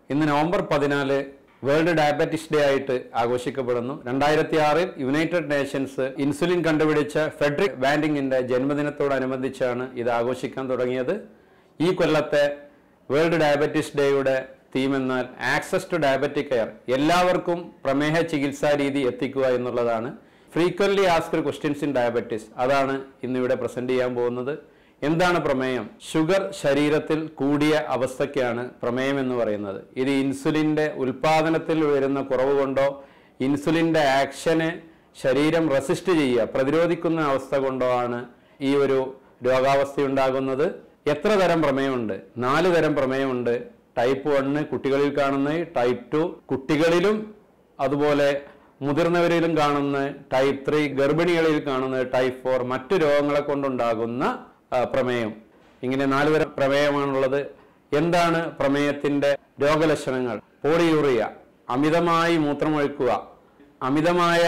ഇന്ന് നവംബർ പതിനാല് world diabetes day ആയിട്ട് ആഘോഷിക്കപ്പെടുന്നു രണ്ടായിരത്തി ആറിൽ യുണൈറ്റഡ് നേഷൻസ് ഇൻസുലിൻ കണ്ടുപിടിച്ച ഫെഡറിക് വാൻഡിങ്ങിന്റെ ജന്മദിനത്തോടനുബന്ധിച്ചാണ് ഇത് ആഘോഷിക്കാൻ തുടങ്ങിയത് ഈ കൊല്ലത്തെ വേൾഡ് ഡയബറ്റിസ് ഡേയുടെ തീം എന്നാൽ ആക്സസ് ടു ഡയബറ്റിക് കെയർ എല്ലാവർക്കും പ്രമേഹ ചികിത്സാ രീതി എത്തിക്കുക എന്നുള്ളതാണ് frequently asked questions in diabetes അതാണ് ഇന്നിവിടെ പ്രസന്റ് ചെയ്യാൻ പോകുന്നത് എന്താണ് പ്രമേയം ഷുഗർ ശരീരത്തിൽ കൂടിയ അവസ്ഥയ്ക്കാണ് പ്രമേയം എന്ന് പറയുന്നത് ഇത് ഇൻസുലിൻ്റെ ഉൽപാദനത്തിൽ വരുന്ന കുറവ് കൊണ്ടോ ഇൻസുലിൻ്റെ ആക്ഷനെ ശരീരം റെസിസ്റ്റ് ചെയ്യുക പ്രതിരോധിക്കുന്ന അവസ്ഥ കൊണ്ടോ ആണ് ഈ ഒരു രോഗാവസ്ഥ ഉണ്ടാകുന്നത് എത്ര തരം പ്രമേയമുണ്ട് നാല് തരം പ്രമേയമുണ്ട് ടൈപ്പ് വണ്ണ് കുട്ടികളിൽ കാണുന്നത് ടൈപ്പ് ടു കുട്ടികളിലും അതുപോലെ മുതിർന്നവരിലും കാണുന്ന ടൈപ്പ് ത്രീ ഗർഭിണികളിൽ കാണുന്നത് ടൈപ്പ് ഫോർ മറ്റു രോഗങ്ങളെ കൊണ്ടുണ്ടാകുന്ന ആ, പ്രമേയം ഇങ്ങനെ നാല് തരം പ്രമേയമാണുള്ളത് എന്താണ് പ്രമേയത്തിന്റെ രോഗലക്ഷണങ്ങൾ പോളിയൂറിയ അമിതമായി മൂത്രമൊഴിക്കുക അമിതമായ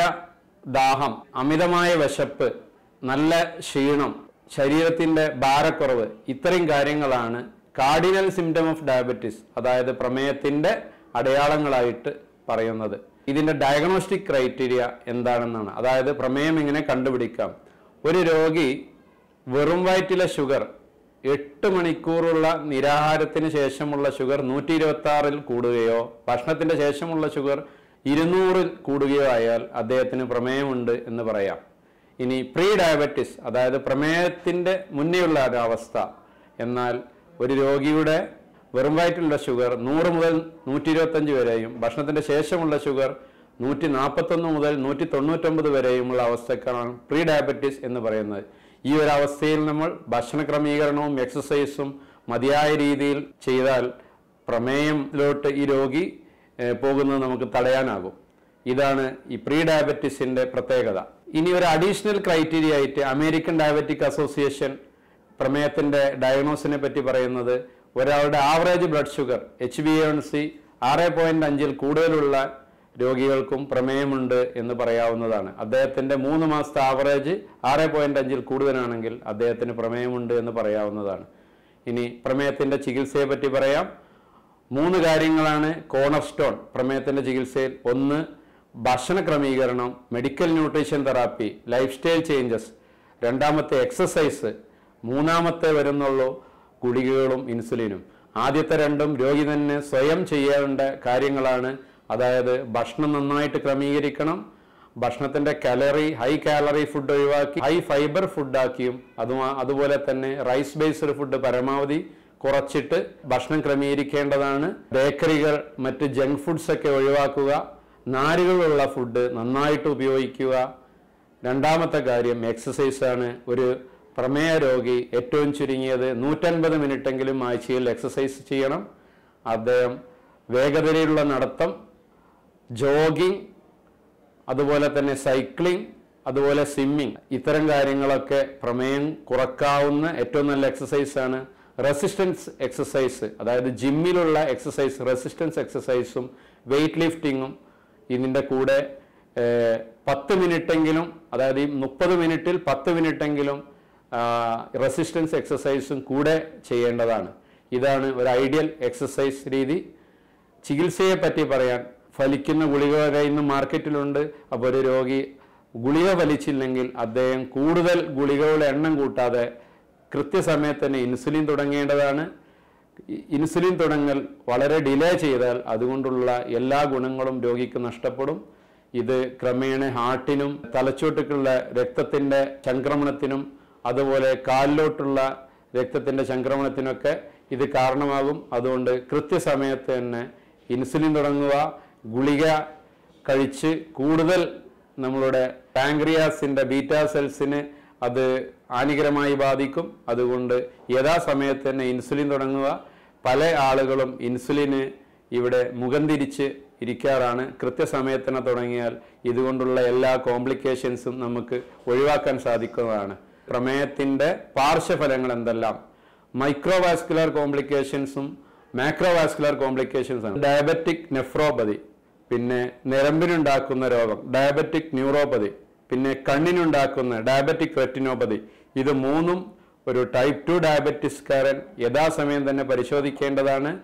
ദാഹം അമിതമായ വിശപ്പ് നല്ല ക്ഷീണം ശരീരത്തിന്റെ ഭാരക്കുറവ് ഇത്രയും കാര്യങ്ങളാണ് കാർഡിനൽ സിംറ്റം ഓഫ് ഡയബറ്റിസ് അതായത് പ്രമേയത്തിന്റെ അടയാളങ്ങളായിട്ട് പറയുന്നത് ഇതിന്റെ ഡയഗ്നോസ്റ്റിക് ക്രൈറ്റീരിയ എന്താണെന്നാണ് അതായത് പ്രമേയം എങ്ങനെ കണ്ടുപിടിക്കാം ഒരു രോഗി വെറും വയറ്റിലെ ഷുഗർ എട്ട് മണിക്കൂറുള്ള നിരാഹാരത്തിന് ശേഷമുള്ള ഷുഗർ നൂറ്റി ഇരുപത്തി ആറിൽ കൂടുകയോ ഭക്ഷണത്തിന്റെ ശേഷമുള്ള ഷുഗർ ഇരുന്നൂറിൽ കൂടുകയോ ആയാൽ അദ്ദേഹത്തിന് പ്രമേയമുണ്ട് എന്ന് പറയാം ഇനി പ്രീ ഡയബറ്റിസ് അതായത് പ്രമേയത്തിന്റെ മുന്നേയുള്ള ഒരു അവസ്ഥ എന്നാൽ ഒരു രോഗിയുടെ വെറും വയറ്റിലുള്ള ഷുഗർ നൂറ് മുതൽ നൂറ്റി ഇരുപത്തഞ്ച് വരെയും ഭക്ഷണത്തിന്റെ ശേഷമുള്ള ഷുഗർ നൂറ്റി നാൽപ്പത്തൊന്ന് മുതൽ നൂറ്റി തൊണ്ണൂറ്റൊമ്പത് വരെയുമുള്ള അവസ്ഥക്കാണ് പ്രീ ഡയബറ്റിസ് എന്ന് പറയുന്നത് ഈ ഒരു അവസ്ഥയിൽ നമ്മൾ ഭക്ഷണ ക്രമീകരണവും എക്സസൈസും മതിയായ രീതിയിൽ ചെയ്താൽ പ്രമേയത്തിലോട്ട് ഈ രോഗി ഏഹ്, പോകുന്നത് നമുക്ക് തടയാനാകും ഇതാണ് ഈ പ്രീ ഡയബറ്റിസിന്റെ പ്രത്യേകത ഇനി ഒരു അഡീഷണൽ ക്രൈറ്റീരിയ ആയിട്ട് അമേരിക്കൻ ഡയബറ്റിക് അസോസിയേഷൻ പ്രമേയത്തിന്റെ ഡയഗ്നോസിനെ പറ്റി പറയുന്നത് ഒരാളുടെ average blood sugar H B N C ആറ് പോയിന്റ് അഞ്ചിൽ കൂടുതലുള്ള രോഗികൾക്കും പ്രമേയമുണ്ട് എന്ന് പറയാവുന്നതാണ് അദ്ദേഹത്തിന്റെ മൂന്ന് മാസത്തെ ആവറേജ് ആറ് പോയിന്റ് അഞ്ചിൽ കൂടുതലാണെങ്കിൽ അദ്ദേഹത്തിന് പ്രമേയമുണ്ട് എന്ന് പറയാവുന്നതാണ് ഇനി പ്രമേയത്തിന്റെ ചികിത്സയെ പറ്റി പറയാം മൂന്ന് കാര്യങ്ങളാണ് കോണർ സ്റ്റോൺ പ്രമേയത്തിന്റെ ചികിത്സയിൽ ഒന്ന് ഭക്ഷണ ക്രമീകരണം medical nutrition therapy lifestyle changes രണ്ടാമത്തെ എക്സസൈസ് മൂന്നാമത്തെ വരുന്നുള്ളൂ ഗുളികകളും ഇൻസുലിനും ആദ്യത്തെ രണ്ടും രോഗി തന്നെ സ്വയം ചെയ്യേണ്ട കാര്യങ്ങളാണ് അതായത് ഭക്ഷണം നന്നായിട്ട് ക്രമീകരിക്കണം ഭക്ഷണത്തിന്റെ കലറി ഹൈ കാലറി ഫുഡ് ഒഴിവാക്കി ഹൈ ഫൈബർ ഫുഡാക്കിയും അതുമാ അതുപോലെ തന്നെ റൈസ് ബേസ്ഡ് ഫുഡ് പരമാവധി കുറച്ചിട്ട് ഭക്ഷണം ക്രമീകരിക്കേണ്ടതാണ് ബേക്കറികൾ മറ്റ് ജങ്ക് ഫുഡ്സ് ഒക്കെ ഒഴിവാക്കുക നാരുകളുള്ള ഫുഡ് നന്നായിട്ട് ഉപയോഗിക്കുക രണ്ടാമത്തെ കാര്യം എക്സസൈസ് ആണ് ഒരു പ്രമേയ രോഗി ഏറ്റവും ചുരുങ്ങിയത് നൂറ്റൻപത് മിനിറ്റെങ്കിലും ആഴ്ചയിൽ എക്സസൈസ് ചെയ്യണം അദ്ദേഹം വേഗതയിലുള്ള നടത്തം ജോഗിങ് അതുപോലെ തന്നെ സൈക്ലിംഗ് അതുപോലെ സ്വിമ്മിങ് ഇത്തരം കാര്യങ്ങളൊക്കെ പ്രമേയം കുറക്കാവുന്ന ഏറ്റവും നല്ല എക്സസൈസ് ആണ് റെസിസ്റ്റൻസ് എക്സസൈസ് അതായത് ജിമ്മിലുള്ള എക്സസൈസ് റെസിസ്റ്റൻസ് എക്സസൈസും വെയിറ്റ് ലിഫ്റ്റിങ്ങും ഇതിൻ്റെ കൂടെ ഏഹ്, പത്ത് മിനിറ്റെങ്കിലും അതായത് ഈ മുപ്പത് മിനിറ്റിൽ പത്ത് മിനിറ്റെങ്കിലും റെസിസ്റ്റൻസ് എക്സസൈസും കൂടെ ചെയ്യേണ്ടതാണ് ഇതാണ് ഒരു ഐഡിയൽ എക്സസൈസ് രീതി ചികിത്സയെ പറ്റി പറയാൻ ഫലിക്കുന്ന ഗുളിക ഇന്ന് മാർക്കറ്റിലുണ്ട് അപ്പോൾ ഒരു രോഗി ഗുളിക ഫലിച്ചില്ലെങ്കിൽ അദ്ദേഹം കൂടുതൽ ഗുളികകളുടെ എണ്ണം കൂട്ടാതെ കൃത്യസമയത്ത് തന്നെ ഇൻസുലിൻ തുടങ്ങേണ്ടതാണ് ഇ- ഇൻസുലിൻ തുടങ്ങൽ വളരെ ഡിലേ ചെയ്താൽ അതുകൊണ്ടുള്ള എല്ലാ ഗുണങ്ങളും രോഗിക്ക് നഷ്ടപ്പെടും ഇത് ക്രമേണ ഹാർട്ടിനും തലച്ചോട്ടുക്കുള്ള രക്തത്തിന്റെ സംക്രമണത്തിനും അതുപോലെ കാലിലോട്ടുള്ള രക്തത്തിന്റെ സംക്രമണത്തിനൊക്കെ ഇത് കാരണമാകും അതുകൊണ്ട് കൃത്യസമയത്ത് തന്നെ ഇൻസുലിൻ തുടങ്ങുക ഗുളിക കഴിച്ച് കൂടുതൽ നമ്മളുടെ പാങ്ക്രിയാസിന്റെ ബീറ്റാ സെൽസിന് അത് ഹാനികരമായി ബാധിക്കും അതുകൊണ്ട് യഥാസമയത്ത് തന്നെ ഇൻസുലിൻ തുടങ്ങുക പല ആളുകളും ഇൻസുലിന് ഇവിടെ മുഖം തിരിച്ച് ഇരിക്കാറാണ് കൃത്യസമയത്തിന് തുടങ്ങിയാൽ ഇതുകൊണ്ടുള്ള എല്ലാ കോംപ്ലിക്കേഷൻസും നമുക്ക് ഒഴിവാക്കാൻ സാധിക്കുന്നതാണ് പ്രമേയത്തിന്റെ പാർശ്വഫലങ്ങൾ എന്തെല്ലാം മൈക്രോവാസ്കുലർ കോംപ്ലിക്കേഷൻസും മാക്രോവാസ്കുലർ കോംപ്ലിക്കേഷൻസ് ആണ് ഡയബറ്റിക് നെഫ്രോപ്പതി പിന്നെ ഞരമ്പിനുണ്ടാക്കുന്ന രോഗം ഡയബറ്റിക് ന്യൂറോപ്പതി പിന്നെ കണ്ണിനുണ്ടാക്കുന്ന ഡയബറ്റിക് റെറ്റിനോപ്പതി ഇത് മൂന്നും ഒരു ടൈപ്പ് ടു ഡയബറ്റിസ്കാരൻ യഥാസമയം തന്നെ പരിശോധിക്കേണ്ടതാണ്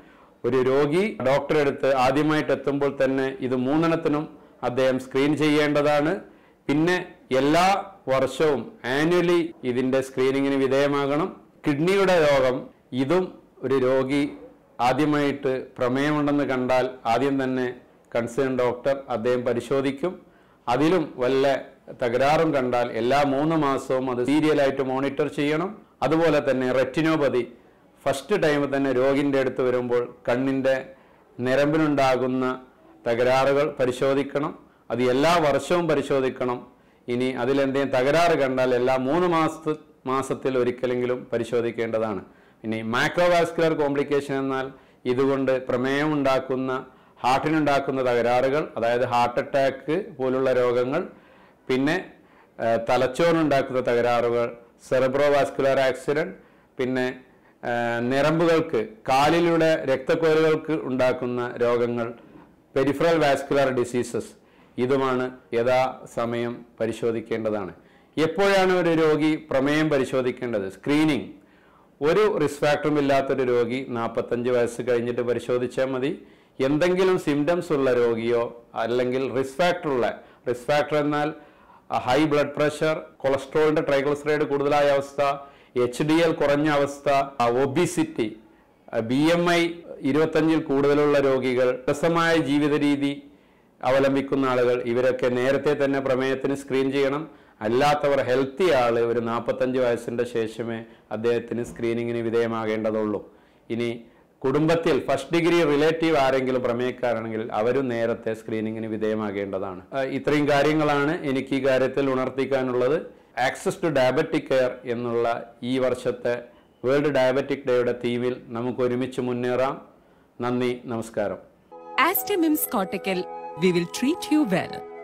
ഒരു രോഗി ഡോക്ടറെ അടുത്ത് ആദ്യമായിട്ട് എത്തുമ്പോൾ തന്നെ ഇത് മൂന്നെണ്ണത്തിനും അദ്ദേഹം സ്ക്രീൻ ചെയ്യേണ്ടതാണ് പിന്നെ എല്ലാ വർഷവും ആനുവലി ഇതിന്റെ സ്ക്രീനിങ്ങിന് വിധേയമാകണം കിഡ്നിയുടെ രോഗം ഇതും ഒരു രോഗി ആദ്യമായിട്ട് പ്രമേയമുണ്ടെന്ന് കണ്ടാൽ ആദ്യം തന്നെ കൺസേൺ ഡോക്ടർ അദ്ദേഹം പരിശോധിക്കും അതിലും വല്ല തകരാറും കണ്ടാൽ എല്ലാ മൂന്ന് മാസവും അത് സീരിയലായിട്ട് മോണിറ്റർ ചെയ്യണം അതുപോലെ തന്നെ റെറ്റിനോപതി ഫസ്റ്റ് ടൈം തന്നെ രോഗിൻ്റെ അടുത്ത് വരുമ്പോൾ കണ്ണിൻ്റെ ഞരമ്പിനുണ്ടാകുന്ന തകരാറുകൾ പരിശോധിക്കണം അത് എല്ലാ വർഷവും പരിശോധിക്കണം ഇനി അതിലെന്തെങ്കിലും തകരാറ് കണ്ടാൽ എല്ലാ മൂന്ന് മാസ മാസത്തിൽ ഒരിക്കലെങ്കിലും പരിശോധിക്കേണ്ടതാണ് ഇനി മാക്രോവാസ്കുലർ കോംപ്ലിക്കേഷൻ എന്നാൽ ഇതുകൊണ്ട് പ്രമേയം ഉണ്ടാക്കുന്ന ഹാർട്ടിനുണ്ടാക്കുന്ന തകരാറുകൾ അതായത് ഹാർട്ട് അറ്റാക്ക് പോലുള്ള രോഗങ്ങൾ പിന്നെ ആ, തലച്ചോറിനുണ്ടാക്കുന്ന തകരാറുകൾ സെറബ്രോവാസ്കുലർ ആക്സിഡന്റ് പിന്നെ ആ, ഞരമ്പുകൾക്ക് കാലിലൂടെ രക്തക്കുഴലുകൾക്ക് ഉണ്ടാക്കുന്ന രോഗങ്ങൾ പെരിഫറൽ വാസ്കുലർ ഡിസീസസ് ഇതുമാണ് യഥാസമയം പരിശോധിക്കേണ്ടതാണ് എപ്പോഴാണ് ഒരു രോഗി പ്രമേയം പരിശോധിക്കേണ്ടത് സ്ക്രീനിങ് ഒരു റിസ്ക് ഫാക്ടറും ഇല്ലാത്തൊരു രോഗി നാൽപ്പത്തഞ്ച് വയസ്സ് കഴിഞ്ഞിട്ട് പരിശോധിച്ചാൽ മതി എന്തെങ്കിലും സിംറ്റംസ് ഉള്ള രോഗിയോ അല്ലെങ്കിൽ റിസ്ക് ഫാക്ടർ ഉള്ള റിസ്ക് ഫാക്ടർ എന്നാൽ ഹൈ ബ്ലഡ് പ്രഷർ കൊളസ്ട്രോളിന്റെ ട്രൈഗ്ലിസറൈഡ് കൂടുതലായ അവസ്ഥ എച്ച് ഡി എൽ കുറഞ്ഞ അവസ്ഥ ഒബിസിറ്റി ബി എം ഐ ഇരുപത്തഞ്ചിൽ കൂടുതലുള്ള രോഗികൾ രസമായ ജീവിത രീതി അവലംബിക്കുന്ന ആളുകൾ ഇവരൊക്കെ നേരത്തെ തന്നെ പ്രമേയത്തിന് സ്ക്രീൻ ചെയ്യണം അല്ലാത്തവർ ഹെൽത്തി ആള് ഒരു നാൽപ്പത്തഞ്ച് വയസ്സിന്റെ ശേഷമേ അദ്ദേഹത്തിന് സ്ക്രീനിങ്ങിന് വിധേയമാകേണ്ടതുള്ളൂ ഇനി കുടുംബത്തിൽ ഫസ്റ്റ് ഡിഗ്രി റിലേറ്റീവ് ആരെങ്കിലും പ്രമേയക്കാരാണെങ്കിൽ അവരും നേരത്തെ സ്ക്രീനിങ്ങിന് വിധേയമാകേണ്ടതാണ് ആ, ഇത്രയും കാര്യങ്ങളാണ് എനിക്ക് ഈ കാര്യത്തിൽ ഉണർത്തിക്കാനുള്ളത് ആക്സസ് ടു ഡയബറ്റിക് കെയർ എന്നുള്ള ഈ വർഷത്തെ വേൾഡ് ഡയബറ്റിക് ഡേയുടെ തീമിൽ നമുക്ക് ഒരുമിച്ച് മുന്നേറാം നന്ദി നമസ്കാരം Astamims Cortical, we will treat you well.